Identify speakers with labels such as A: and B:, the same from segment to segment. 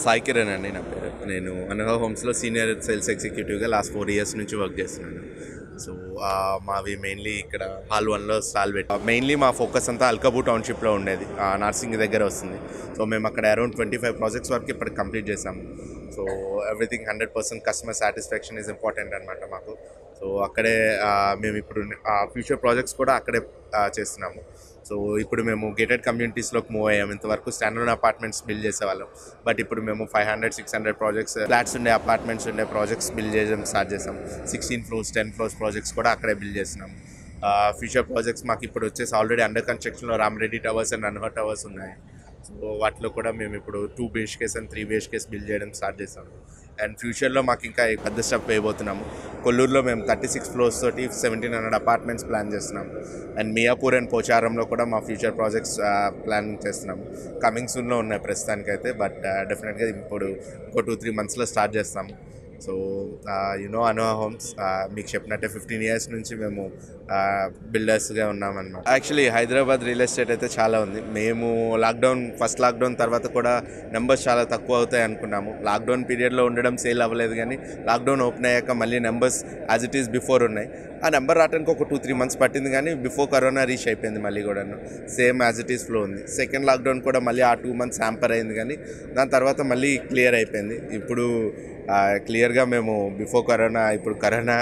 A: సాయి కిరణ్ అండి నా పేరు నేను అనుభవ హోమ్స్లో సీనియర్ సేల్స్ ఎగ్జిక్యూటివ్గా లాస్ట్ ఫోర్ ఇయర్స్ నుంచి వర్క్ చేస్తున్నాను సో ఆ, మావి మెయిన్లీ ఇక్కడ హాల్ వన్లో స్టాల్ పెట్టి మెయిన్లీ మా ఫోకస్ అంతా అల్కబూ టౌన్షిప్లో ఉండేది ఆ, నార్సింగ్ దగ్గర వస్తుంది సో మేము అక్కడ అరౌండ్ ట్వంటీ ఫైవ్ ప్రాజెక్ట్స్ వరకు ఇప్పుడు కంప్లీట్ చేసాము so everything hundred percent customer satisfaction is important అనమాట మాకు సో అక్కడే ఆ, మేము ఇప్పుడు ఫ్యూచర్ ప్రాజెక్ట్స్ కూడా అక్కడే ఆ, చేస్తున్నాము సో ఇప్పుడు మేము గేటెడ్ కమ్యూనిటీస్లోకి మూవ్ అయ్యాము ఇంతవరకు స్టాండర్డ్ అపార్ట్మెంట్స్ బిల్డ్ చేసేవాళ్ళం బట్ ఇప్పుడు మేము five hundred six hundred projects flats ఉండే అపార్ట్మెంట్స్ ఉండే ప్రాజెక్ట్స్ బిల్డ్ చేయడం స్టార్ట్ చేసాం sixteen floors ten floors projects కూడా అక్కడే బిల్డ్ చేస్తున్నాం ఫ్యూచర్ ప్రాజెక్ట్స్ మాకు ఇప్పుడు వచ్చేసి ఆల్రెడీ అండర్ కన్స్ట్రక్షన్లో రామరెడ్డి టవర్స్ అండ్ అన్హర్ టవర్స్ ఉన్నాయి సో వాటిలో కూడా మేము ఇప్పుడు two BHKs and three BHKs build చేయడం స్టార్ట్ చేసాం అండ్ ఫ్యూచర్లో మాకు ఇంకా పెద్ద స్టెప్ వేయబోతున్నాము కొల్లూరులో మేము థర్టీ సిక్స్ ఫ్లోర్స్ తోటి సెవెంటీన్ హండ్రెడ్ అపార్ట్మెంట్స్ ప్లాన్ చేస్తున్నాం అండ్ మియాపూర్ అండ్ పోచారంలో కూడా మా ఫ్యూచర్ ప్రాజెక్ట్స్ ప్లానింగ్ చేస్తున్నాము కమింగ్ సూన్లో ఉన్నాయి ప్రస్తుతానికైతే బట్ డెఫినెట్గా ఇప్పుడు ఇంకో టూ త్రీ మంత్స్లో స్టార్ట్ చేస్తాము సో యునో అనువా హోమ్స్ మీకు చెప్పినట్టే ఫిఫ్టీన్ ఇయర్స్ నుంచి మేము బిల్డర్స్గా ఉన్నామన్నమాట యాక్చువల్లీ హైదరాబాద్ రియల్ ఎస్టేట్ అయితే చాలా ఉంది మేము లాక్డౌన్ ఫస్ట్ లాక్డౌన్ తర్వాత కూడా నెంబర్స్ చాలా తక్కువ అవుతాయి అనుకున్నాము లాక్డౌన్ పీరియడ్లో ఉండడం సేల్ అవ్వలేదు కానీ లాక్డౌన్ ఓపెన్ అయ్యాక మళ్ళీ numbers as it is before ఉన్నాయి ఆ నెంబర్ రావడానికి ఒక టూ త్రీ మంత్స్ పట్టింది కానీ బిఫోర్ కరోనా రీచ్ అయిపోయింది మళ్ళీ కూడాను same as it is flow ఉంది సెకండ్ లాక్డౌన్ కూడా మళ్ళీ ఆ టూ మంత్స్ హ్యాంపర్ అయింది కానీ దాని తర్వాత మళ్ళీ క్లియర్ అయిపోయింది ఇప్పుడు క్లియర్గా మేము బిఫోర్ కరోనా ఇప్పుడు కరోనా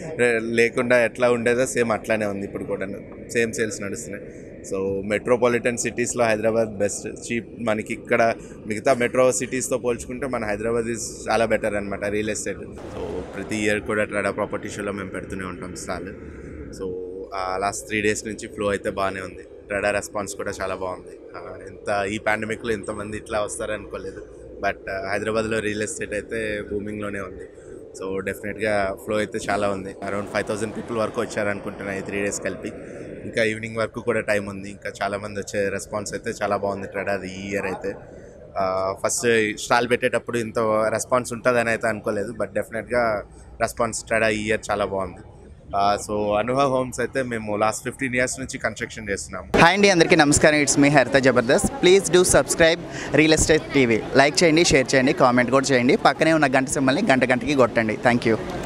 A: లేకుండా ఎట్లా ఉండేదో సేమ్ అట్లానే ఉంది ఇప్పుడు కూడా సేమ్ సేల్స్ నడుస్తున్నాయి సో మెట్రోపాలిటన్ సిటీస్లో హైదరాబాద్ బెస్ట్ చీప్ మనకి ఇక్కడ మిగతా మెట్రో సిటీస్తో పోల్చుకుంటే మన హైదరాబాద్ ఈజ్ చాలా బెటర్ అనమాట రియల్ ఎస్టేట్ సో ప్రతి ఇయర్ కూడా ట్రాడా ప్రాపర్టీ షోలో మేము పెడుతూనే ఉంటాం stall so last three days నుంచి ఫ్లో అయితే బాగానే ఉంది ట్రాడా రెస్పాన్స్ కూడా చాలా బాగుంది ఆ, ఎంత ఈ పాండమిక్లో ఇంతమంది ఇట్లా వస్తారనుకోలేదు బట్ హైదరాబాద్లో రియల్ ఎస్టేట్ అయితే బూమింగ్లోనే ఉంది సో డెఫినెట్గా ఫ్లో అయితే చాలా ఉంది అరౌండ్ ఫైవ్ థౌసండ్ పీపుల్ వరకు వచ్చారనుకుంటున్నా ఈ త్రీ డేస్ కలిపి ఇంకా ఈవినింగ్ వరకు కూడా టైం ఉంది ఇంకా చాలామంది వచ్చే రెస్పాన్స్ అయితే చాలా బాగుంది ట్రెడ్ అది ఈ ఇయర్ అయితే ఫస్ట్ స్టాల్ పెట్టేటప్పుడు ఇంత రెస్పాన్స్ ఉంటుందని అయితే అనుకోలేదు బట్ డెఫినెట్గా రెస్పాన్స్ ట్రెడ్ ఈ ఇయర్ చాలా బాగుంది సో అనుభవ్ హోమ్స్ అయితే మేము లాస్ట్ ఫిఫ్టీన్ ఇయర్స్ నుంచి కన్స్ట్రక్షన్ చేస్తున్నాము
B: హాయ్ అండి అందరికీ నమస్కారం it's me Haritha Jabardasth please do subscribe real estate TV like చేయండి షేర్ చేయండి కామెంట్ కూడా చేయండి పక్కనే ఉన్న గంట సింబల్ని గంట గంటకి కొట్టండి థ్యాంక్ యూ